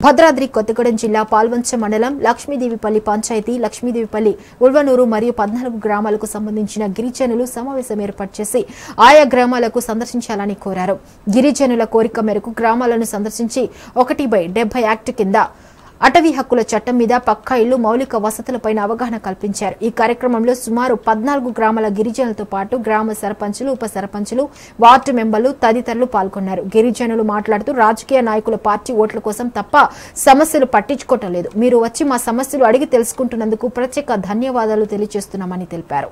భద్రాద్రి కొత్తగూడెం జిల్లా పాల్వంచ మండలం లక్ష్మీదేవిపల్లి పంచాయతీ లక్ష్మీదేవిపల్లి ఉల్వనూరు మరియు పద్నాలుగు గ్రామాలకు సంబంధించిన గిరిజనులు సమావేశం ఏర్పాటు చేసి ఆయా గ్రామాలకు సందర్శించాలని కోరారు గిరిజనుల కోరిక మేరకు గ్రామాలను సందర్శించి ఒకటి బై డెబ్బై యాక్ట్ కింద అటవీ హక్కుల చట్టం మీద పక్కా ఇళ్లు మౌలిక వసతులపైన అవగాహన కల్పించారు ఈ కార్యక్రమంలో సుమారు పద్నాలుగు గ్రామాల గిరిజనులతో పాటు గ్రామ సర్పంచులు ఉప సర్పంచులు వార్డు మెంబర్లు తదితరులు పాల్గొన్నారు గిరిజనులు మాట్లాడుతూ రాజకీయ నాయకుల పార్టీ ఓట్ల కోసం తప్ప సమస్యలు పట్టించుకోవటం లేదు మీరు వచ్చి మా సమస్యలు అడిగి తెలుసుకుంటున్నందుకు ప్రత్యేక ధన్యవాదాలు తెలియజేస్తున్నామని తెలిపారు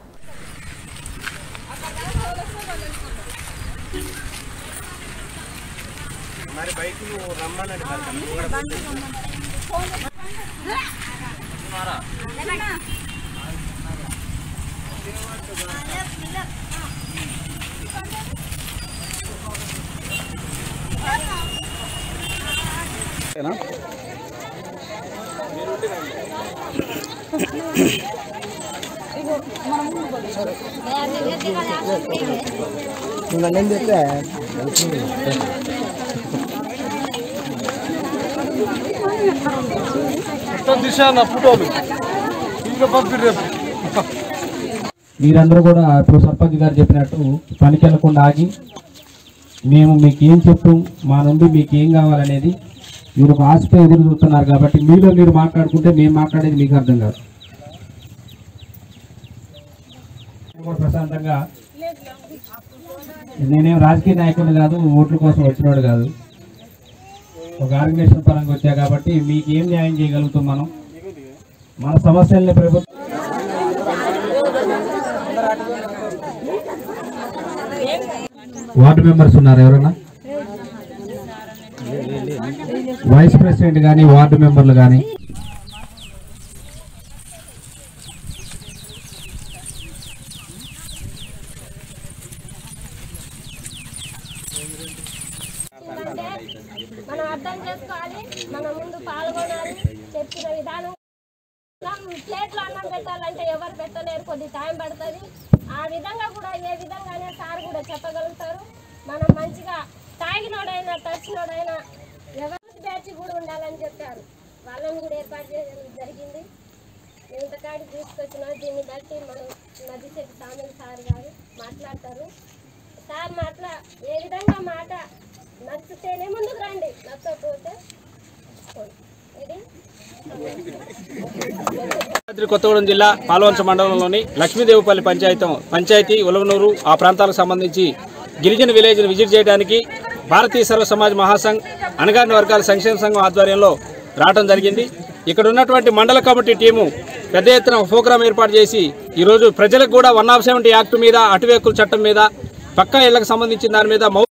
మొత్తం దిశ నా ఫోటోలు ఇంకా పంపిణీ రేపు మీరందరూ కూడా ఇప్పుడు సర్పంచ్ గారు చెప్పినట్టు పనికి వెళ్లకుండా ఆగి మేము మీకు ఏం చెప్తాం మా నుండి మీకు ఏం కావాలనేది మీరు ఒక ఆశపై ఎదురు చూస్తున్నారు కాబట్టి మీలో మీరు మాట్లాడుకుంటే మేము మాట్లాడేది మీకు అర్థం కాదు నేను కూడా ప్రశాంతంగా నేనేం రాజకీయ నాయకుడిని కాదు ఓట్ల కోసం వచ్చినోడు కాదు ఒక ఆర్గనైజేషన్ పరంగా వచ్చా కాబట్టి మీకు ఏం న్యాయం చేయగలుగుతాం మనం మన సమస్యల్ని ప్రభుత్వం వార్డు మెంబర్స్ ఉన్నారు ఎవరన్నా వైస్ ప్రెసిడెంట్ కానీ వార్డు మెంబర్లు కానీ మనం అర్థం చేసుకోవాలి మన ముందు పాల్గొనాలి చెప్పిన విధానం ప్లేట్లో అన్నం పెట్టాలంటే ఎవరు పెట్టలేరు కొద్ది టైం పడుతుంది ఆ విధంగా కూడా ఏ విధంగానే సార్ కూడా చెప్పగలుగుతారు మనం మంచిగా తాగినోడైనా టచ్చినోడైనా ఎవరి బ్యాచ్ కూడా ఉండాలని చెప్పారు వాళ్ళని కూడా ఏర్పాటు చేయడం జరిగింది మేము ఇంతకాడికి తీసుకొచ్చిన దీన్ని బట్టి మనం మధ్యశెట్టి సామెల సార్ గారు మాట్లాడతారు సార్ మాట్లా ఏ విధంగా మాట నచ్చితేనే ముందుకు రండి నచ్చకపోతే పోండి. ఇది భద్రాద్రి కొత్తగూడెం జిల్లా పాల్వంచ మండలంలోని లక్ష్మీదేవిపల్లి పంచాయతీ పంచాయతీ ఉలవనూరు ఆ ప్రాంతాలకు సంబంధించి గిరిజన విలేజ్ని విజిట్ చేయడానికి భారతీయ సర్వ సమాజ్ మహాసంఘ్ అణగారిన వర్గాల సంక్షేమ సంఘం ఆధ్వర్యంలో రావడం జరిగింది ఇక్కడ ఉన్నటువంటి మండల కమిటీ టీము పెద్ద ఎత్తున ఒక ప్రోగ్రాం ఏర్పాటు చేసి ఈరోజు ప్రజలకు కూడా వన్ ఆఫ్ సెవెంటీ యాక్ట్ మీద అటవీ హక్కుల చట్టం మీద పక్కా ఇళ్లకు సంబంధించిన దాని మీద మౌ